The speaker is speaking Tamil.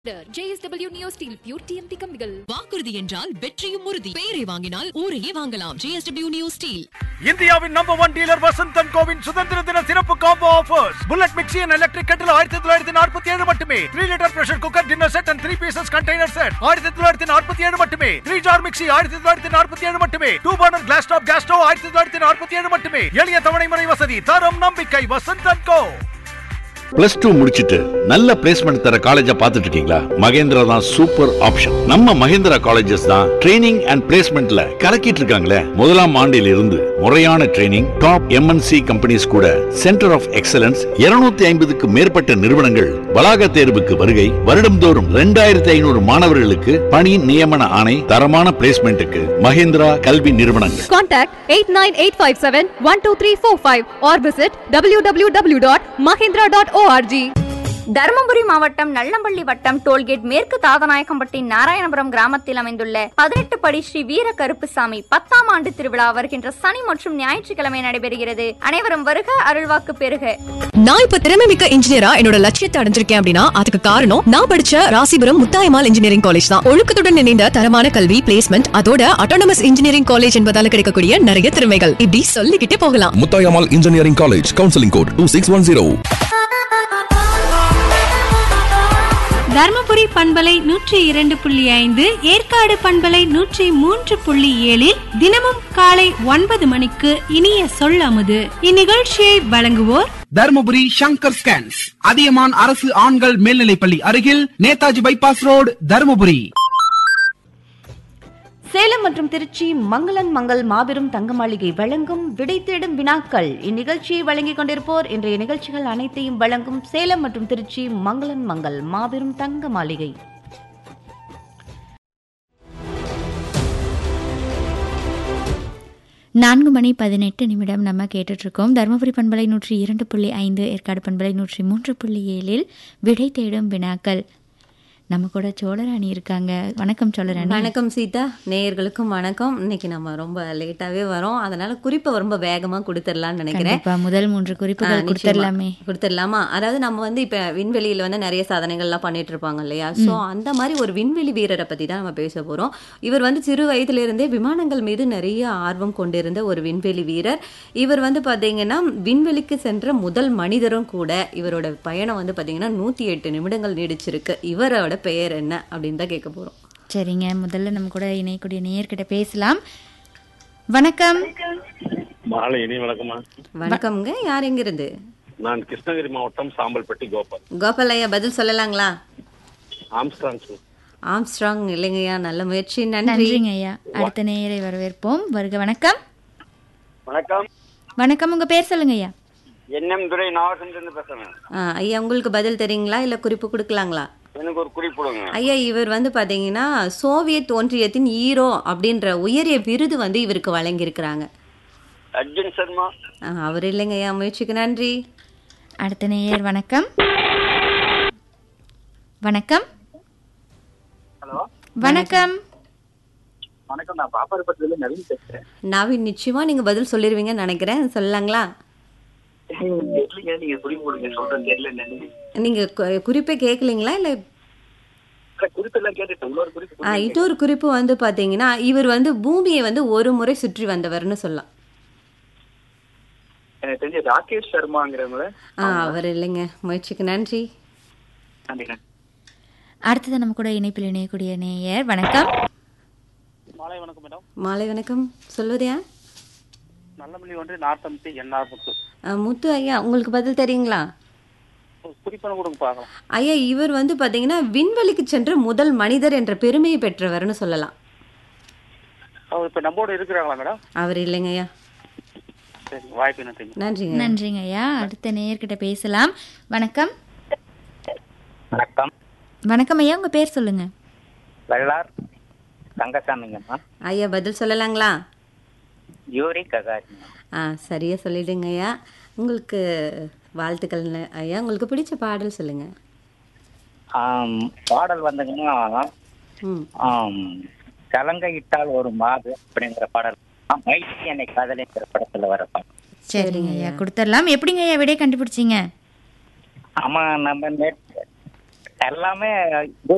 JSW neo steel pure TMT கம்பிகள் வாக்குறுதி என்றால் வெற்றியும் உறுதி பெயரை வாங்கினால் ஊரையே வாங்கலாம் ஜேஎஸ்டபிள்யூ நியூ ஸ்டீல் இந்தியாவின் நம்பர் ஒன் டீலர் வசந்தன் கோவின் சுதந்திர தின சிறப்பு combo offers bullet mixie and electric கட்டில் ஆயிரத்தி தொள்ளாயிரத்தி நாற்பத்தி ஏழு மட்டுமே three litre pressure cooker dinner set and three pieces container set ஆயிரத்தி தொள்ளாயிரத்தி நாற்பத்தி ஏழு மட்டுமே த்ரீ ஜார் மிக்சி ஆயிரத்தி தொள்ளாயிரத்தி நாற்பத்தி ஏழு மட்டுமே two burner glass top gas stove ஆயிரத்தி தொள்ளாயிரத்தி நாற்பத்தி ஏழு மட்டுமே எளிய தவணை முறை வசதி தரம் நம்பிக்கை வசந்தன் கோ பிளஸ் டூ முடிச்சிட்டு நல்ல பிளேஸ்மெண்ட் தர காலேஜ பாத்துட்டு இருக்கீங்களா மகேந்திரா தான் சூப்பர் ஆப்ஷன் நம்ம மகேந்திரா காலேஜஸ் தான் ட்ரைனிங் அண்ட் பிளேஸ்மெண்ட்ல கலக்கிட்டு இருக்காங்களே முதலாம் ஆண்டில் இருந்து முறையான ட்ரைனிங் டாப் எம்என்சி கம்பெனிஸ் கூட சென்டர் ஆஃப் எக்ஸலன்ஸ் 250 ஐம்பதுக்கு மேற்பட்ட நிறுவனங்கள் வளாக தேர்வுக்கு வருகை வருடம்தோறும் ரெண்டாயிரத்தி ஐநூறு மாணவர்களுக்கு பணி நியமன ஆணை தரமான பிளேஸ்மெண்ட்டுக்கு மகேந்திரா கல்வி நிறுவனங்கள் Contact 89857-12345 or visit www.mahindra.org. Dharmapuri மாவட்டம் நல்லம்பள்ளி வட்டம் டோல்கேட் மேற்கு தாதநாயக்கம்பட்டி நாராயணபுரம் கிராமத்தில் அமைந்துள்ள பதினெட்டு படி ஸ்ரீ வீர கருப்புசாமி பத்தாம் ஆண்டு திருவிழா வருகின்ற சனி மற்றும் ஞாயிற்றுக்கிழமை நடைபெறுகிறது அனைவரும் வருக அருள்வாக்கு பெறுக நான் இப்ப திறமை மிக்க இன்ஜினியரா என்னோட லட்சியத்தை அடைஞ்சிருக்கேன் அப்படின்னா அதுக்கு காரணம் நான் படிச்ச ராசிபுரம் முத்தாயமால் இன்ஜினியரிங் காலேஜ் தான் ஒழுக்கத்துடன் இணைந்த தரமான கல்வி பிளேஸ்மெண்ட் அதோட அட்டானமஸ் இன்ஜினியரிங் காலேஜ் என்பதால கிடைக்கக்கூடிய நிறைய திறமைகள் இப்படி சொல்லிக்கிட்டே போகலாம் Muthayammal engineering college counselling code two six one zero Dharmapuri பண்பலை நூற்றி இரண்டு புள்ளி ஐந்து ஏற்காடு பண்பலை நூற்றி மூன்று புள்ளி ஏழில் தினமும் காலை ஒன்பது மணிக்கு இனிய சொல் இந்நிகழ்ச்சியை வழங்குவோர் தர்மபுரி சங்கர் ஸ்கேன்ஸ் அதியமான் அரசு ஆண்கள் மேல்நிலைப்பள்ளி அருகில் நேதாஜி பைபாஸ் ரோடு தர்மபுரி சேலம் மற்றும் திருச்சி மங்களன் மங்கள் மாபெரும் தங்க மாளிகை வழங்கும் விடை தேடும் வினாக்கள் இந்நிகழ்ச்சியை வழங்கிக் கொண்டிருப்போர் இன்றைய நிகழ்ச்சிகள் அனைத்தையும் வழங்கும் சேலம் மற்றும் திருச்சி மங்களன் மங்கள் மாபெரும் தங்க மாளிகை நான்கு மணி பதினெட்டு நிமிடம் நம்ம கேட்டுட்ருக்கோம் தருமபுரி பண்பலை நூற்றி இரண்டு புள்ளி ஐந்து ஏற்காடு பண்பலை நூற்றி மூன்று புள்ளி ஏழில் விடை தேடும் வினாக்கள் நம்ம கூட சோழராணி இருக்காங்க வணக்கம் சோழராணி வணக்கம் சீதா நேயர்களுக்கும் வணக்கம் இன்னைக்கு நம்ம ரொம்ப லேட்டாவே வரோம் அதனால குறிப்பை ரொம்ப வேகமா கொடுத்துடலாம்னு நினைக்கிறேன் கண்டிப்பா முதல் மூன்று குறிப்புகள் ஆ, நிச்சயமா. கொடுத்துடலாமே கொடுத்துடலாமா அதாவது நம்ம வந்து இப்ப விண்வெளியில வந்து நிறைய சாதனைகள்லாம் பண்ணிட்டு இருப்பாங்க இல்லையா சோ அந்த மாதிரி ஒரு விண்வெளி வீரரை பத்தி தான் நம்ம பேச போறோம் இவர் வந்து சிறு வயதுல இருந்தே விமானங்கள் மீது நிறைய ஆர்வம் கொண்டிருந்த ஒரு விண்வெளி வீரர் இவர் வந்து பாத்தீங்கன்னா விண்வெளிக்கு சென்ற முதல் மனிதரும் கூட இவரோட பயணம் வந்து பாத்தீங்கன்னா நூத்தி எட்டு நிமிடங்கள் நீடிச்சிருக்கு இவரோட பெயர் என்ன அப்படின்னு தான் கேட்க போறோம் சரிங்க முதல்ல நம்ம கூட இணையக்கூடிய நேயர்கிட்ட பேசலாம் வணக்கம் மாலை இனி வணக்கம்மா வணக்கம்ங்க யார் எங்க இருந்து நான் கிருஷ்ணகிரி மாவட்டம் சாம்பல்பட்டி கோபால் கோபால் ஐயா பதில் சொல்லலாங்களா ஆம்ஸ்ட்ராங் சார் ஆம்ஸ்ட்ராங் இல்லைங்கய்யா நல்ல முயற்சி நன்றி நன்றிங்க ஐயா அடுத்த நேயரை வரவேற்போம் வருக வணக்கம் வணக்கம் வணக்கம் உங்க பேர் சொல்லுங்க ஐயா என்எம் துரை நாகசந்திரன் பேசுறேன் ஆ, ஐயா உங்களுக்கு பதில் தெரியுங்களா இல்ல குறிப்பு கொடுக்கலாங்களா எனக்கு ஒரு குறிப்பு கொடுங்க ஐயா இவர் வந்து பாத்தீங்கன்னா சோவியத் ஒன்றியத்தின் ஈரோ அப்படின்ற உயரிய விருது வந்து இவருக்கு வழங்கியிருக்கிறாங்க அர்ஜுன் சர்மா ஆ, அவர் இல்லைங்க ஐயா முயற்சிக்கு நன்றி அடுத்த நேயர் வணக்கம் வணக்கம் ஹலோ வணக்கம் வணக்கம் நான் பாப்பாரப்பட்டில நவீன் பேசுறேன் நவீன் நிச்சயமா நீங்க பதில் சொல்லிருவீங்கன்னு நினைக்கிறேன் சொல்லலாங்களா தெரியலங்க நீங்க குறிப்பு கொடுங்க சொல்றேன் தெரியல என்னன்னு நீங்க கு- குறிப்பே கேட்கலீங்களா இல்ல குறிப்பு எல்லாம் கேட்டுட்டேன் இன்னொரு குறிப்பு ஆ, இன்னொரு குறிப்பு வந்து பாத்தீங்கன்னா இவர் வந்து பூமியை வந்து ஒரு முறை சுற்றி வந்தவர்னு சொல்லலாம் எனக்கு தெரிஞ்ச ராகேஷ் சர்மாங்கிறவங்கள ஆ, அவர் இல்லைங்க முயற்சிக்கு நன்றி நன்றி அடுத்தது நம்ம கூட இணைப்பில் இணையக்கூடிய நேயர் வணக்கம் மாலை வணக்கம் மேடம் மாலை வணக்கம் சொல்வது யார் நல்லமல்லி ஒன்று நார்த்தம்பி என்ஆர் முத்து ஆ, முத்து ஐயா உங்களுக்கு பதில் தெரியுங்களா குறிப்பான கொடுங்க பார்க்கலாம் ஐயா இவர் வந்து பாத்தீங்கன்னா விண்வெளிக்கு சென்ற முதல் மனிதர் என்ற பெருமையை பெற்றவர்னு சொல்லலாம் அவர் இப்ப நம்மோட இருக்கிறாங்களா மேடம் அவர் இல்லைங்க ஐயா சரி வாய்ப்பு நன்றிங்க நன்றிங்க நன்றிங்க ஐயா அடுத்த நேயர்கிட்ட பேசலாம் வணக்கம் வணக்கம் வணக்கம் ஐயா உங்க பேர் சொல்லுங்க வெள்ளார் தங்கசாமிங்கம்மா ஐயா பதில் சொல்லலாங்களா யூரி ககாரிங்க ஆ சரியா சொல்லிடுங்க ஐயா உங்களுக்கு வாழ்த்துக்கள் ந- ஐயா உங்களுக்கு பிடிச்ச பாடல் சொல்லுங்க ஆம், பாடல் வந்துங்கன்னா ம் ஆம், கலங்கையிட்டால் ஒரு மாது அப்படிங்கிற பாடல் ஆ, மைத்தி என்னை காதலிங்கிற படத்துல வர பாடல் சரிங்க ஐயா கொடுத்துடலாம் எப்படிங்க ஐயா விடை கண்டுபிடிச்சீங்க ஆமா நம்ம நெட் எல்லாமே